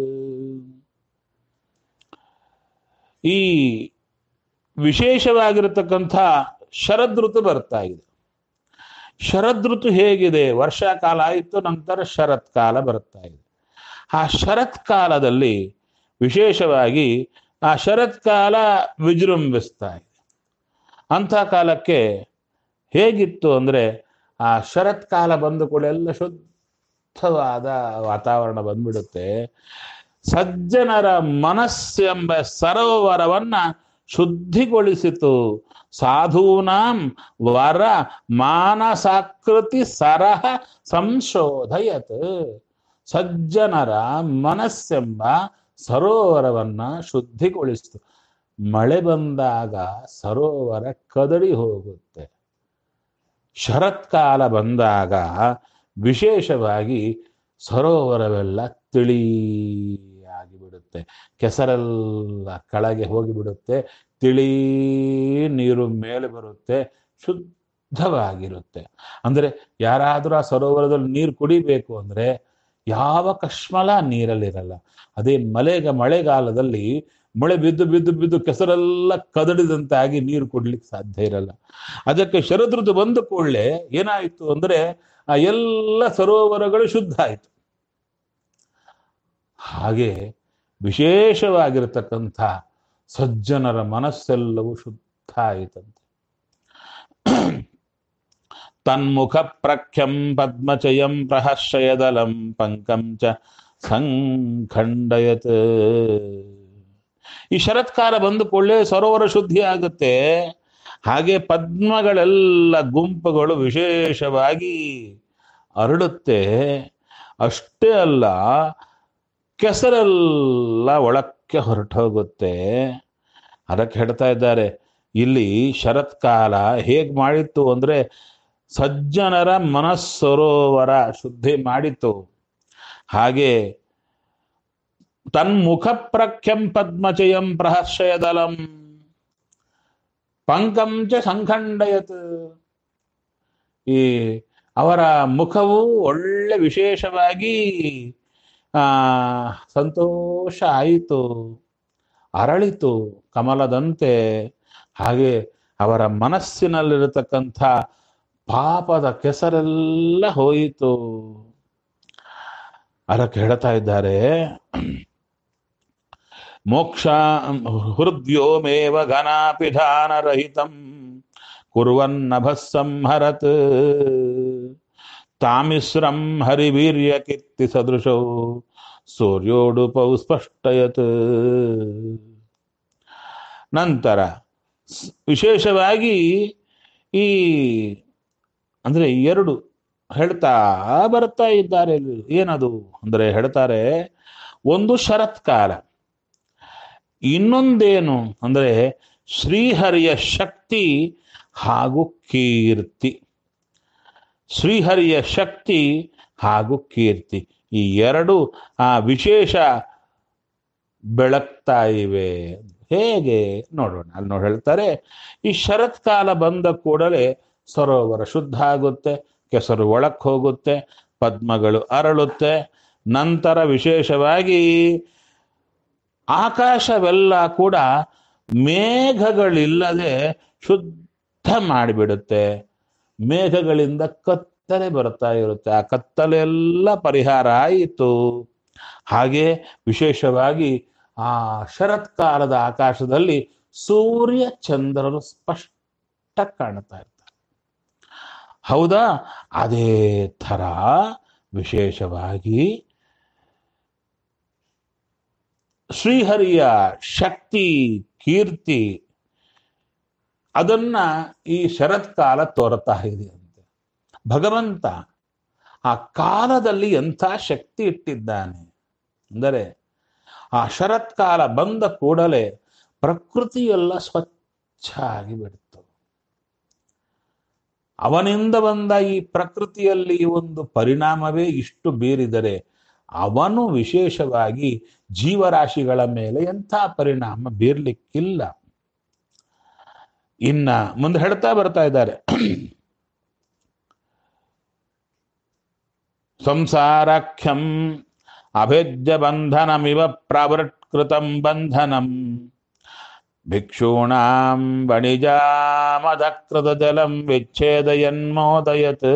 Speaker 1: ಈ ವಿಶೇಷವಾಗಿರತಕ್ಕಂಥ ಶರದೃತು ಬರ್ತಾ ಇದೆ ಶರದೃತು ಹೇಗಿದೆ ವರ್ಷಾಕಾಲ ಆಯಿತು ನಂತರ ಶರತ್ಕಾಲ ಬರ್ತಾ ಇದೆ ಆ ಶರತ್ಕಾಲದಲ್ಲಿ ವಿಶೇಷವಾಗಿ ಆ ಶರತ್ಕಾಲ ವಿಜೃಂಭಿಸ್ತಾ ಇದೆ ಅಂಥ ಕಾಲಕ್ಕೆ ಹೇಗಿತ್ತು ಅಂದ್ರೆ ಆ ಶರತ್ಕಾಲ ಬಂದ ಕೂಡ ಎಲ್ಲ ಶುದ್ಧವಾದ ವಾತಾವರಣ ಬಂದ್ಬಿಡುತ್ತೆ ಸಜ್ಜನರ ಮನಸ್ಸೆಂಬ ಸರೋವರವನ್ನ ಶುದ್ಧಿಗೊಳಿಸಿತು ಸಾಧೂನಾಂ ವರ ಮಾನಸಾಕೃತಿ ಸರಹ ಸಂಶೋಧಯತ್ ಸಜ್ಜನರ ಮನಸ್ಸೆಂಬ ಸರೋವರವನ್ನ ಶುದ್ಧಿಗೊಳಿಸಿತು ಮಳೆ ಬಂದಾಗ ಸರೋವರ ಕದಡಿ ಹೋಗುತ್ತೆ ಶರತ್ಕಾಲ ಬಂದಾಗ ವಿಶೇಷವಾಗಿ ಸರೋವರವೆಲ್ಲ ತಿಳಿಯಾಗಿ ಬಿಡುತ್ತೆ ಕೆಸರೆಲ್ಲ ಕೆಳಗೆ ಹೋಗಿಬಿಡುತ್ತೆ ತಿಳಿ ನೀರು ಮೇಲೆ ಬರುತ್ತೆ ಶುದ್ಧವಾಗಿರುತ್ತೆ ಅಂದರೆ ಯಾರಾದರೂ ಆ ಸರೋವರದಲ್ಲಿ ನೀರು ಕುಡಿಬೇಕು ಅಂದರೆ ಯಾವ ಕಶ್ಮಲ ನೀರಲ್ಲಿರಲ್ಲ ಅದೇ ಮಳೆಗ ಮಳೆಗಾಲದಲ್ಲಿ ಮಳೆ ಬಿದ್ದು ಬಿದ್ದು ಬಿದ್ದು ಕೆಸರೆಲ್ಲ ಕದಡಿದಂತಾಗಿ ನೀರು ಕುಡ್ಲಿಕ್ಕೆ ಸಾಧ್ಯ ಇರಲ್ಲ ಅದಕ್ಕೆ ಶರದೃತು ಬಂದ ಕೂಡಲೇ ಏನಾಯಿತು ಅಂದ್ರೆ ಆ ಎಲ್ಲ ಸರೋವರಗಳು ಶುದ್ಧ ಆಯಿತು ಹಾಗೆ ವಿಶೇಷವಾಗಿರತಕ್ಕಂಥ ಸಜ್ಜನರ ಮನಸ್ಸೆಲ್ಲವೂ ಶುದ್ಧ ಆಯಿತಂತೆ ತನ್ಮುಖ ಪ್ರಖ್ಯಂ ಪದ್ಮಚಯಂ ಪ್ರಹರ್ಷಯದಲಂ ಪಂಕಂ ಚ ಸಂಖಂಡಯತ್ ಈ ಶರತ್ಕಾಲ ಬಂದು ಕೊಳ್ಳೆ ಸರೋವರ ಶುದ್ಧಿ ಆಗುತ್ತೆ ಹಾಗೆ ಪದ್ಮಗಳೆಲ್ಲ ಗುಂಪುಗಳು ವಿಶೇಷವಾಗಿ ಅರಳುತ್ತೆ ಅಷ್ಟೇ ಅಲ್ಲ ಕೆಸರೆಲ್ಲ ಒಳಕ್ಕೆ ಹೊರಟೋಗುತ್ತೆ ಅದಕ್ಕೆ ಹೇಳ್ತಾ ಇದ್ದಾರೆ ಇಲ್ಲಿ ಶರತ್ಕಾಲ ಹೇಗ್ ಮಾಡಿತ್ತು ಅಂದ್ರೆ ಸಜ್ಜನರ ಮನಸ್ಸರೋವರ ಶುದ್ಧಿ ಮಾಡಿತ್ತು ಹಾಗೆ ತನ್ಮುಖ ಪ್ರಖ್ಯಂ ಪದ್ಮಚಯಂ ಪ್ರಹರ್ಷಯದಲಂ ಪಂಕಂ ಚ ಸಂಖಂಡಯತ್ ಈ ಅವರ ಮುಖವು ಒಳ್ಳೆ ವಿಶೇಷವಾಗಿ ಆ ಸಂತೋಷ ಆಯಿತು ಅರಳಿತು ಕಮಲದಂತೆ ಹಾಗೆ ಅವರ ಮನಸ್ಸಿನಲ್ಲಿರತಕ್ಕಂಥ ಪಾಪದ ಕೆಸರೆಲ್ಲ ಹೋಯಿತು ಅದಕ್ಕೆ ಹೇಳ್ತಾ ಇದ್ದಾರೆ ಮೋಕ್ಷ ಹೃದ್ಯೋಮೇವ ಘನಾಪಿಧಾನರಹಿತಂ ಕುರ್ವನ್ನಭ ಸಂಹರತ್ ತಾಮಿಶ್ರಂ ಹರಿವೀರ್ಯ ಕೀರ್ತಿ ಸದೃಶೌ ಸೂರ್ಯೋಡುಪೌ ಸ್ಪಷ್ಟಯತ್ ನಂತರ ಸ್- ವಿಶೇಷವಾಗಿ ಈ ಅಂದ್ರೆ ಎರಡು ಹೇಳ್ತಾ ಬರ್ತಾ ಇದ್ದಾರೆ ಇಲ್ಲಿ. ಏನದು ಅಂದ್ರೆ ಹೇಳ್ತಾರೆ ಒಂದು ಶರತ್ಕಾಲ ಇನ್ನೊಂದೇನು ಅಂದ್ರೆ ಶ್ರೀಹರಿಯ ಶಕ್ತಿ ಹಾಗೂ ಕೀರ್ತಿ ಶ್ರೀಹರಿಯ ಶಕ್ತಿ ಹಾಗೂ ಕೀರ್ತಿ ಈ ಎರಡು ಆ ವಿಶೇಷ ಬೆಳಗ್ತಾ ಇವೆ ಹೇಗೆ ನೋಡೋಣ ಅಲ್ಲಿ ನೋಡಿ ಹೇಳ್ತಾರೆ ಈ ಶರತ್ಕಾಲ ಬಂದ ಕೂಡಲೇ ಸರೋವರ ಶುದ್ಧ ಆಗುತ್ತೆ ಕೆಸರು ಒಳಕ್ಕೆ ಹೋಗುತ್ತೆ ಪದ್ಮಗಳು ಅರಳುತ್ತೆ ನಂತರ ವಿಶೇಷವಾಗಿ ಆಕಾಶವೆಲ್ಲ ಕೂಡ ಮೇಘಗಳಿಲ್ಲದೆ ಶುದ್ಧ ಮಾಡಿಬಿಡುತ್ತೆ ಮೇಘಗಳಿಂದ ಕತ್ತಲೆ ಬರ್ತಾ ಇರುತ್ತೆ ಆ ಕತ್ತಲೆಲ್ಲ ಪರಿಹಾರ ಆಯಿತು ಹಾಗೆ ವಿಶೇಷವಾಗಿ ಆ ಶರತ್ಕಾಲದ ಆಕಾಶದಲ್ಲಿ ಸೂರ್ಯ ಚಂದ್ರರು ಸ್ಪಷ್ಟ ಕಾಣ್ತಾ ಇರ್ತಾರೆ ಹೌದಾ ಅದೇ ಥರ ವಿಶೇಷವಾಗಿ ಶ್ರೀಹರಿಯ ಶಕ್ತಿ ಕೀರ್ತಿ ಅದನ್ನ ಈ ಶರತ್ಕಾಲ ತೋರ್ತಾ ಇದೆ ಅಂತೆ ಭಗವಂತ ಆ ಕಾಲದಲ್ಲಿ ಎಂಥ ಶಕ್ತಿ ಇಟ್ಟಿದ್ದಾನೆ ಅಂದರೆ ಆ ಶರತ್ಕಾಲ ಬಂದ ಕೂಡಲೇ ಪ್ರಕೃತಿಯೆಲ್ಲ ಸ್ವಚ್ಛ ಆಗಿ ಬಿಡ್ತು ಅವನಿಂದ ಬಂದ ಈ ಪ್ರಕೃತಿಯಲ್ಲಿ ಒಂದು ಪರಿಣಾಮವೇ ಇಷ್ಟು ಬೀರಿದರೆ ಅವನು ವಿಶೇಷವಾಗಿ ಜೀವರಾಶಿಗಳ ಮೇಲೆ ಎಂಥ ಪರಿಣಾಮ ಬೀರ್ಲಿಕ್ಕಿಲ್ಲ ಇನ್ನ ಮುಂದೆ ಹೇಳ್ತಾ ಬರ್ತಾ ಇದ್ದಾರೆ ಸಂಸಾರಾಖ್ಯಂ ಅಭೇದ್ಯ ಬಂಧನಮಿವ ಪ್ರಾವೃತ್ಕೃತಂ ಬಂಧನಂ ಭಿಕ್ಷೂಣಾಂ ವಣಿಜಾಮದಕೃತ ಜಲಂ ವಿಚ್ಛೇದಯನ್ಮೋದಯತ್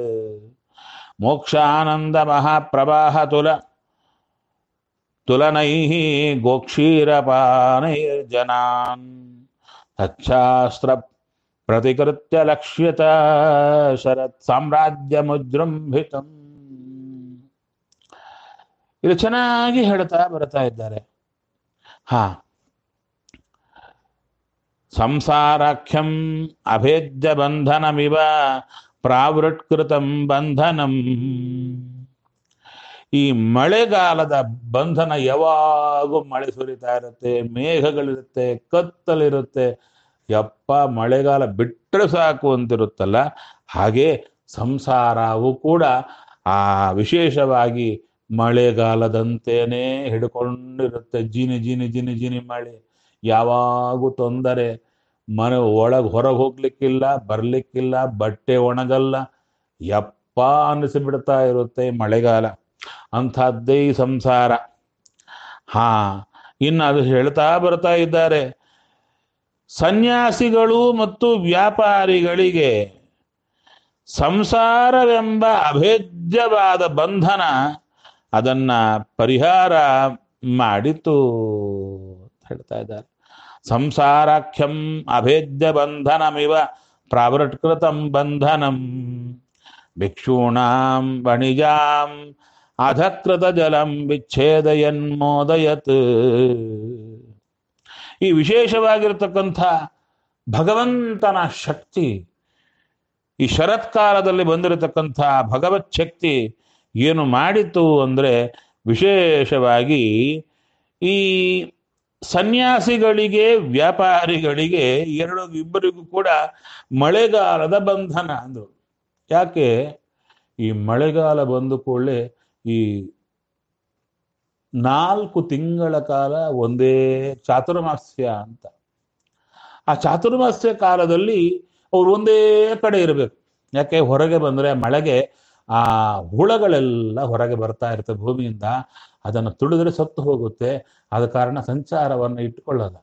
Speaker 1: ಮೋಕ್ಷಾನಂದ ಮಹಾಪ್ರವಾಹ ತುಲ ತುಲನೈಃ ಗೋಕ್ಷೀರಪಾನೈರ್ಜನಾನ್ ತಚ್ಛಾಸ್ತ್ರ ಪ್ರತಿಕೃತ್ಯ ಲಕ್ಷ್ಯತ ಶರತ್ ಸಾಮ್ರಾಜ್ಯ ಮುಜೃಂಭಿತಂ ಇದು ಚೆನ್ನಾಗಿ ಹೇಳ್ತಾ ಬರ್ತಾ ಇದ್ದಾರೆ ಹಾ ಸಂಸಾರಾಖ್ಯಂ ಅಭೇದ್ಯ ಬಂಧನಮಿವ ಪ್ರಾವೃತ್ಕೃತಂ ಬಂಧನಂ ಈ ಮಳೆಗಾಲದ ಬಂಧನ ಯಾವಾಗೂ ಮಳೆ ಸುರಿತಾ ಇರುತ್ತೆ ಮೇಘಗಳಿರುತ್ತೆ ಕತ್ತಲಿರುತ್ತೆ ಯಪ್ಪ ಮಳೆಗಾಲ ಬಿಟ್ಟರೆ ಸಾಕು ಅಂತಿರುತ್ತಲ್ಲ ಹಾಗೆ ಸಂಸಾರವು ಕೂಡ ಆ ವಿಶೇಷವಾಗಿ ಮಳೆಗಾಲದಂತೆಯೇ ಹಿಡ್ಕೊಂಡಿರುತ್ತೆ ಜಿನಿ ಜಿನಿ ಜಿನಿ ಜಿನಿ ಮಳೆ ಯಾವಾಗೂ ತೊಂದರೆ ಮನೆ ಒಳಗೆ ಹೊರಗೆ ಹೋಗ್ಲಿಕ್ಕಿಲ್ಲ ಬರ್ಲಿಕ್ಕಿಲ್ಲ ಬಟ್ಟೆ ಒಣಗಲ್ಲ ಯಪ್ಪ ಅನ್ನಿಸಿಬಿಡ್ತಾ ಇರುತ್ತೆ ಈ ಮಳೆಗಾಲ ಅಂಥದ್ದೇ ಈ ಸಂಸಾರ ಹಾ ಇನ್ನು ಅದು ಹೇಳ್ತಾ ಬರ್ತಾ ಇದ್ದಾರೆ ಸನ್ಯಾಸಿಗಳು ಮತ್ತು ವ್ಯಾಪಾರಿಗಳಿಗೆ ಸಂಸಾರವೆಂಬ ಅಭೇದ್ಯವಾದ ಬಂಧನ ಅದನ್ನ ಪರಿಹಾರ ಮಾಡಿತು ಅಂತ ಹೇಳ್ತಾ ಇದ್ದಾರೆ ಸಂಸಾರಾಖ್ಯಂ ಅಭೇದ್ಯ ಬಂಧನಮಿವ ಪ್ರಾವೃಟ್ಕೃತಂ ಬಂಧನಂ ಭಿಕ್ಷೂಣಾಂ ವಣಿಜಾಂ ಅಧಕೃತ ಜಲಂ ವಿಚ್ಛೇದಯನ್ಮೋದಯತ್ ಈ ವಿಶೇಷವಾಗಿರತಕ್ಕಂಥ ಭಗವಂತನ ಶಕ್ತಿ ಈ ಶರತ್ಕಾಲದಲ್ಲಿ ಬಂದಿರತಕ್ಕಂಥ ಭಗವತ್ ಶಕ್ತಿ ಏನು ಮಾಡಿತು ಅಂದರೆ ವಿಶೇಷವಾಗಿ ಈ ಸನ್ಯಾಸಿಗಳಿಗೆ ವ್ಯಾಪಾರಿಗಳಿಗೆ ಎರಡು ಇಬ್ಬರಿಗೂ ಕೂಡ ಮಳೆಗಾಲದ ಬಂಧನ ಅಂದರು ಯಾಕೆ ಈ ಮಳೆಗಾಲ ಬಂದು ಕೂಡಲೇ ಈ ನಾಲ್ಕು ತಿಂಗಳ ಕಾಲ ಒಂದೇ ಚಾತುರ್ಮಾಸ್ಯ ಅಂತ ಆ ಚಾತುರ್ಮಾಸ್ಯ ಕಾಲದಲ್ಲಿ ಅವ್ರು ಒಂದೇ ಕಡೆ ಇರಬೇಕು ಯಾಕೆ ಹೊರಗೆ ಬಂದರೆ ಮಳೆಗೆ ಆ ಹುಳಗಳೆಲ್ಲ ಹೊರಗೆ ಬರ್ತಾ ಇರ್ತವೆ ಭೂಮಿಯಿಂದ ಅದನ್ನು ತುಳಿದ್ರೆ ಸತ್ತು ಹೋಗುತ್ತೆ ಆದ ಕಾರಣ ಸಂಚಾರವನ್ನು ಇಟ್ಟುಕೊಳ್ಳಲ್ಲ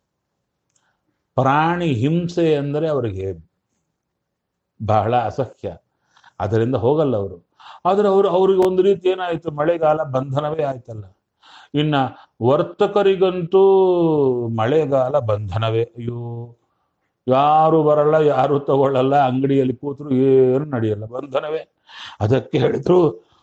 Speaker 1: ಪ್ರಾಣಿ ಹಿಂಸೆ ಅಂದರೆ ಅವರಿಗೆ ಬಹಳ ಅಸಹ್ಯ ಅದರಿಂದ ಹೋಗಲ್ಲ ಅವರು ಆದರೆ ಅವರು ಅವ್ರಿಗೆ ಒಂದು ರೀತಿ ಏನಾಯಿತು ಮಳೆಗಾಲ ಬಂಧನವೇ ಆಯ್ತಲ್ಲ ಇನ್ನ ವರ್ತಕರಿಗಂತೂ ಮಳೆಗಾಲ ಬಂಧನವೇ ಅಯ್ಯೋ ಯಾರು ಬರಲ್ಲ ಯಾರು ತಗೊಳ್ಳಲ್ಲ ಅಂಗಡಿಯಲ್ಲಿ ಕೂತರು ಏನು ನಡೆಯಲ್ಲ ಬಂಧನವೇ ಅದಕ್ಕೆ ಹೇಳಿದ್ರು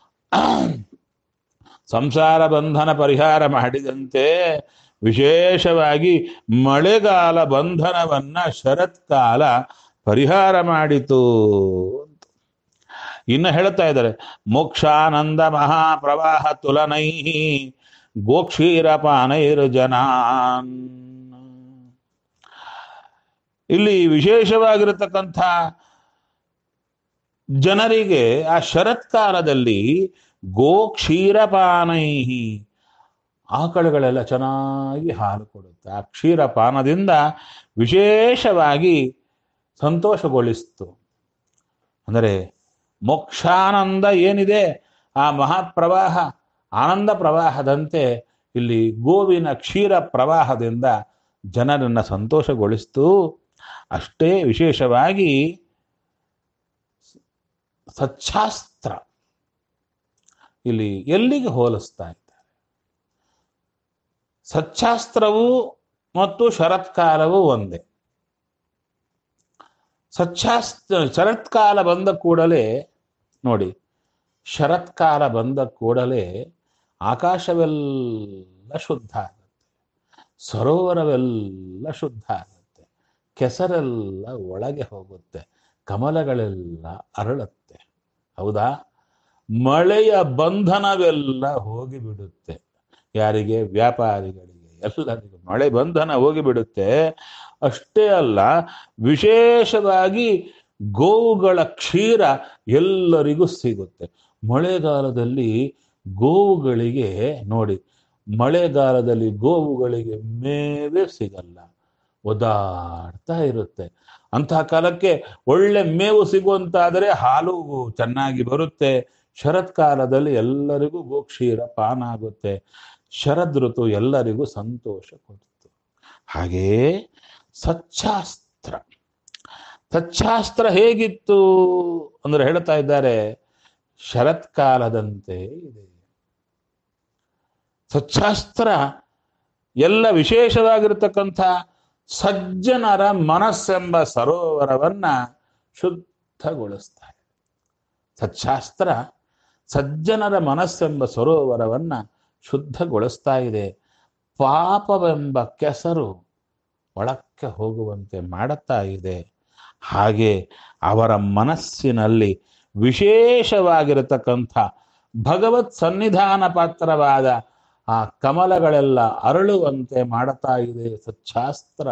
Speaker 1: ಸಂಸಾರ ಬಂಧನ ಪರಿಹಾರ ಮಾಡಿದಂತೆ ವಿಶೇಷವಾಗಿ ಮಳೆಗಾಲ ಬಂಧನವನ್ನ ಶರತ್ಕಾಲ ಪರಿಹಾರ ಮಾಡಿತು ಅಂತ ಇನ್ನು ಹೇಳ್ತಾ ಇದ್ದಾರೆ ಮೋಕ್ಷಾನಂದ ಮಹಾಪ್ರವಾಹ ತುಲನೈ ಗೋಕ್ಷೀರಪಾನೈರ್ ಜನಾನ್ ಇಲ್ಲಿ ವಿಶೇಷವಾಗಿರತಕ್ಕಂಥ ಜನರಿಗೆ ಆ ಶರತ್ಕಾಲದಲ್ಲಿ ಗೋಕ್ಷೀರಪಾನೈ ಆಕಳುಗಳೆಲ್ಲ ಚೆನ್ನಾಗಿ ಹಾಲು ಕೊಡುತ್ತೆ ಆ ಕ್ಷೀರಪಾನದಿಂದ ವಿಶೇಷವಾಗಿ ಸಂತೋಷಗೊಳಿಸ್ತು ಅಂದರೆ ಮೋಕ್ಷಾನಂದ ಏನಿದೆ ಆ ಮಹಾಪ್ರವಾಹ ಆನಂದ ಪ್ರವಾಹದಂತೆ ಇಲ್ಲಿ ಗೋವಿನ ಕ್ಷೀರ ಪ್ರವಾಹದಿಂದ ಜನರನ್ನ ಸಂತೋಷಗೊಳಿಸ್ತು ಅಷ್ಟೇ ವಿಶೇಷವಾಗಿ ಸಚ್ಛಾಸ್ತ್ರ ಇಲ್ಲಿ ಎಲ್ಲಿಗೆ ಹೋಲಿಸ್ತಾ ಇದ್ದಾರೆ ಸಚ್ಛಾಸ್ತ್ರವು ಮತ್ತು ಶರತ್ಕಾಲವು ಒಂದೇ ಸಚ್ಛಾಸ್ತ್ರ ಶರತ್ಕಾಲ ಬಂದ ಕೂಡಲೇ ನೋಡಿ ಶರತ್ಕಾಲ ಬಂದ ಕೂಡಲೇ ಆಕಾಶವೆಲ್ಲ ಶುದ್ಧ ಆಗುತ್ತೆ ಸರೋವರವೆಲ್ಲ ಶುದ್ಧ ಆಗುತ್ತೆ ಕೆಸರೆಲ್ಲ ಒಳಗೆ ಹೋಗುತ್ತೆ ಕಮಲಗಳೆಲ್ಲ ಅರಳುತ್ತೆ ಹೌದಾ ಮಳೆಯ ಬಂಧನವೆಲ್ಲ ಹೋಗಿಬಿಡುತ್ತೆ ಯಾರಿಗೆ ವ್ಯಾಪಾರಿಗಳಿಗೆ ಎಲ್ಲರಿಗೂ ಮಳೆ ಬಂಧನ ಹೋಗಿಬಿಡುತ್ತೆ ಅಷ್ಟೇ ಅಲ್ಲ ವಿಶೇಷವಾಗಿ ಗೋವುಗಳ ಕ್ಷೀರ ಎಲ್ಲರಿಗೂ ಸಿಗುತ್ತೆ ಮಳೆಗಾಲದಲ್ಲಿ ಗೋವುಗಳಿಗೆ ನೋಡಿ ಮಳೆಗಾಲದಲ್ಲಿ ಗೋವುಗಳಿಗೆ ಮೇವೇ ಸಿಗಲ್ಲ ಒದಾಡ್ತಾ ಇರುತ್ತೆ ಅಂತಹ ಕಾಲಕ್ಕೆ ಒಳ್ಳೆ ಮೇವು ಸಿಗುವಂತಾದರೆ ಹಾಲು ಚೆನ್ನಾಗಿ ಬರುತ್ತೆ ಶರತ್ಕಾಲದಲ್ಲಿ ಎಲ್ಲರಿಗೂ ಗೋಕ್ಷೀರ ಪಾನ ಆಗುತ್ತೆ ಶರದ್ ಋತು ಎಲ್ಲರಿಗೂ ಸಂತೋಷ ಕೊಡ್ತು ಹಾಗೆಯೇ ಸಚ್ಛಾಸ್ತ್ರ ಸಚ್ಛಾಸ್ತ್ರ ಹೇಗಿತ್ತು ಅಂದ್ರೆ ಹೇಳ್ತಾ ಇದ್ದಾರೆ ಶರತ್ಕಾಲದಂತೆ ಇದೆ ಸಚ್ಛಾಸ್ತ್ರ ಎಲ್ಲ ವಿಶೇಷವಾಗಿರತಕ್ಕಂಥ ಸಜ್ಜನರ ಮನಸ್ಸೆಂಬ ಸರೋವರವನ್ನ ಶುದ್ಧಗೊಳಿಸ್ತಾರೆ ಸಚ್ಛಾಸ್ತ್ರ ಸಜ್ಜನರ ಮನಸ್ಸೆಂಬ ಸರೋವರವನ್ನ ಶುದ್ಧಗೊಳಿಸ್ತಾ ಇದೆ ಪಾಪವೆಂಬ ಕೆಸರು ಒಳಕ್ಕೆ ಹೋಗುವಂತೆ ಮಾಡುತ್ತಾ ಇದೆ ಹಾಗೆ ಅವರ ಮನಸ್ಸಿನಲ್ಲಿ ವಿಶೇಷವಾಗಿರತಕ್ಕಂಥ ಭಗವತ್ ಸನ್ನಿಧಾನ ಪಾತ್ರವಾದ ಆ ಕಮಲಗಳೆಲ್ಲ ಅರಳುವಂತೆ ಮಾಡುತ್ತಾ ಇದೆ ಸಚ್ಚಾಸ್ತ್ರ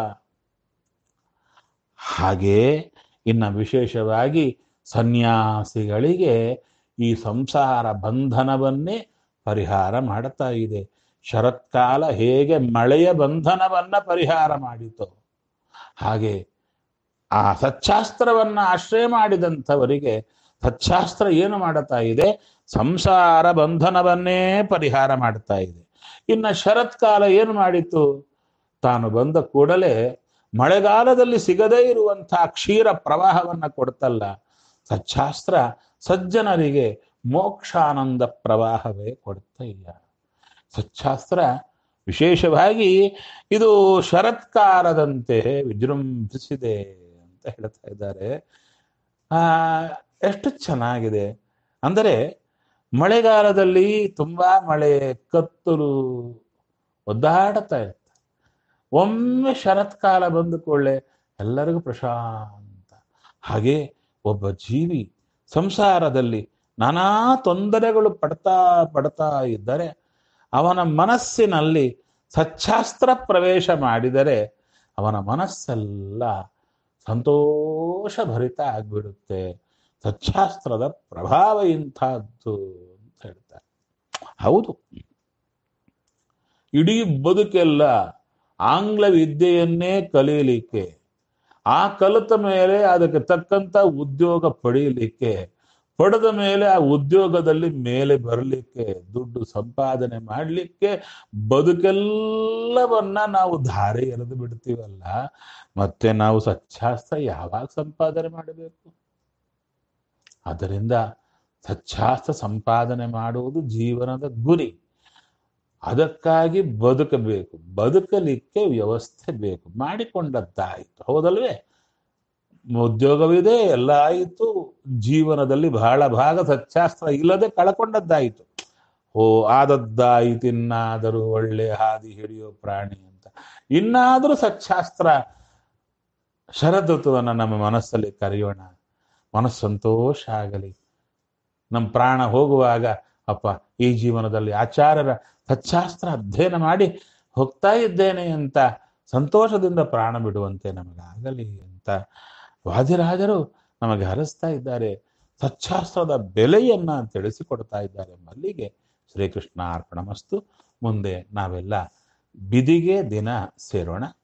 Speaker 1: ಹಾಗೆ ಇನ್ನು ವಿಶೇಷವಾಗಿ ಸನ್ಯಾಸಿಗಳಿಗೆ ಈ ಸಂಸಾರ ಬಂಧನವನ್ನೇ ಪರಿಹಾರ ಮಾಡುತ್ತಾ ಇದೆ ಶರತ್ಕಾಲ ಹೇಗೆ ಮಳೆಯ ಬಂಧನವನ್ನ ಪರಿಹಾರ ಮಾಡಿತು ಹಾಗೆ ಆ ಸಚ್ಚಾಸ್ತ್ರವನ್ನ ಆಶ್ರಯ ಮಾಡಿದಂಥವರಿಗೆ ಸಚ್ಚಾಸ್ತ್ರ ಏನು ಮಾಡುತ್ತಾ ಇದೆ ಸಂಸಾರ ಬಂಧನವನ್ನೇ ಪರಿಹಾರ ಮಾಡುತ್ತಾ ಇದೆ ಇನ್ನು ಶರತ್ಕಾಲ ಏನು ಮಾಡಿತು ತಾನು ಬಂದ ಕೂಡಲೇ ಮಳೆಗಾಲದಲ್ಲಿ ಸಿಗದೇ ಇರುವಂತಹ ಕ್ಷೀರ ಪ್ರವಾಹವನ್ನ ಕೊಡ್ತಲ್ಲ ಸಚ್ಚಾಸ್ತ್ರ ಸಜ್ಜನರಿಗೆ ಮೋಕ್ಷಾನಂದ ಪ್ರವಾಹವೇ ಕೊಡ್ತಾ ಇಲ್ಲ ಸಚ್ಚಾಸ್ತ್ರ ವಿಶೇಷವಾಗಿ ಇದು ಶರತ್ಕಾಲದಂತೆ ವಿಜೃಂಭಿಸಿದೆ ಅಂತ ಹೇಳ್ತಾ ಇದ್ದಾರೆ ಆ ಎಷ್ಟು ಚೆನ್ನಾಗಿದೆ ಅಂದರೆ ಮಳೆಗಾಲದಲ್ಲಿ ತುಂಬಾ ಮಳೆ ಕತ್ತಲು ಒದ್ದಾಡುತ್ತಾ ಇರುತ್ತೆ ಒಮ್ಮೆ ಶರತ್ಕಾಲ ಬಂದ ಕೂಡಲೇ ಎಲ್ಲರಿಗೂ ಪ್ರಶಾಂತ ಹಾಗೆ ಒಬ್ಬ ಜೀವಿ ಸಂಸಾರದಲ್ಲಿ ನಾನಾ ತೊಂದರೆಗಳು ಪಡ್ತಾ ಪಡ್ತಾ ಇದ್ದರೆ ಅವನ ಮನಸ್ಸಿನಲ್ಲಿ ಸಚ್ಚಾಸ್ತ್ರ ಪ್ರವೇಶ ಮಾಡಿದರೆ ಅವನ ಮನಸ್ಸೆಲ್ಲ ಸಂತೋಷ ಭರಿತ ಆಗ್ಬಿಡುತ್ತೆ ಸಚ್ಚಾಸ್ತ್ರದ ಪ್ರಭಾವ ಇಂಥದ್ದು ಅಂತ ಹೇಳ್ತಾರೆ ಹೌದು ಇಡೀ ಬದುಕೆಲ್ಲ ಆಂಗ್ಲ ವಿದ್ಯೆಯನ್ನೇ ಕಲೀಲಿಕ್ಕೆ ಆ ಕಲಿತ ಮೇಲೆ ಅದಕ್ಕೆ ತಕ್ಕಂತ ಉದ್ಯೋಗ ಪಡೀಲಿಕ್ಕೆ ಪಡೆದ ಮೇಲೆ ಆ ಉದ್ಯೋಗದಲ್ಲಿ ಮೇಲೆ ಬರಲಿಕ್ಕೆ ದುಡ್ಡು ಸಂಪಾದನೆ ಮಾಡಲಿಕ್ಕೆ ಬದುಕೆಲ್ಲವನ್ನ ನಾವು ಧಾರೆ ಎರೆದು ಬಿಡ್ತೀವಲ್ಲ ಮತ್ತೆ ನಾವು ಸಚ್ಚಾಸ್ತ್ರ ಯಾವಾಗ ಸಂಪಾದನೆ ಮಾಡಬೇಕು ಆದ್ದರಿಂದ ಸಚ್ಚಾಸ್ತ್ರ ಸಂಪಾದನೆ ಮಾಡುವುದು ಜೀವನದ ಗುರಿ ಅದಕ್ಕಾಗಿ ಬದುಕಬೇಕು ಬದುಕಲಿಕ್ಕೆ ವ್ಯವಸ್ಥೆ ಬೇಕು ಮಾಡಿಕೊಂಡದ್ದಾಯಿತು ಹೌದಲ್ವೇ ಉದ್ಯೋಗವಿದೆ ಎಲ್ಲ ಆಯಿತು ಜೀವನದಲ್ಲಿ ಬಹಳ ಭಾಗ ಸಚ್ಚಾಸ್ತ್ರ ಇಲ್ಲದೆ ಕಳ್ಕೊಂಡದ್ದಾಯಿತು ಓ ಆದದ್ದಾಯಿತು ಇನ್ನಾದರೂ ಒಳ್ಳೆ ಹಾದಿ ಹಿಡಿಯೋ ಪ್ರಾಣಿ ಅಂತ ಇನ್ನಾದರೂ ಸಚ್ಚಾಸ್ತ್ರ ಶರದೃತುವನ್ನು ನಮ್ಮ ಮನಸ್ಸಲ್ಲಿ ಕರೆಯೋಣ ಮನಸ್ಸು ಸಂತೋಷ ಆಗಲಿ ನಮ್ಮ ಪ್ರಾಣ ಹೋಗುವಾಗ ಅಪ್ಪ ಈ ಜೀವನದಲ್ಲಿ ಆಚಾರ್ಯರ ಸಚ್ಚಾಸ್ತ್ರ ಅಧ್ಯಯನ ಮಾಡಿ ಹೋಗ್ತಾ ಇದ್ದೇನೆ ಅಂತ ಸಂತೋಷದಿಂದ ಪ್ರಾಣ ಬಿಡುವಂತೆ ನಮಗಾಗಲಿ ಅಂತ ವಾದಿರಾಜರು ನಮಗೆ ಹರಿಸ್ತಾ ಇದ್ದಾರೆ ಸಚ್ಚಾಸ್ತ್ರದ ಬೆಲೆಯನ್ನ ತಿಳಿಸಿಕೊಡ್ತಾ ಇದ್ದಾರೆ ಮಲ್ಲಿಗೆ ಶ್ರೀಕೃಷ್ಣ ಅರ್ಪಣಮಸ್ತು ಮುಂದೆ ನಾವೆಲ್ಲ ಬಿದಿಗೆ ದಿನ ಸೇರೋಣ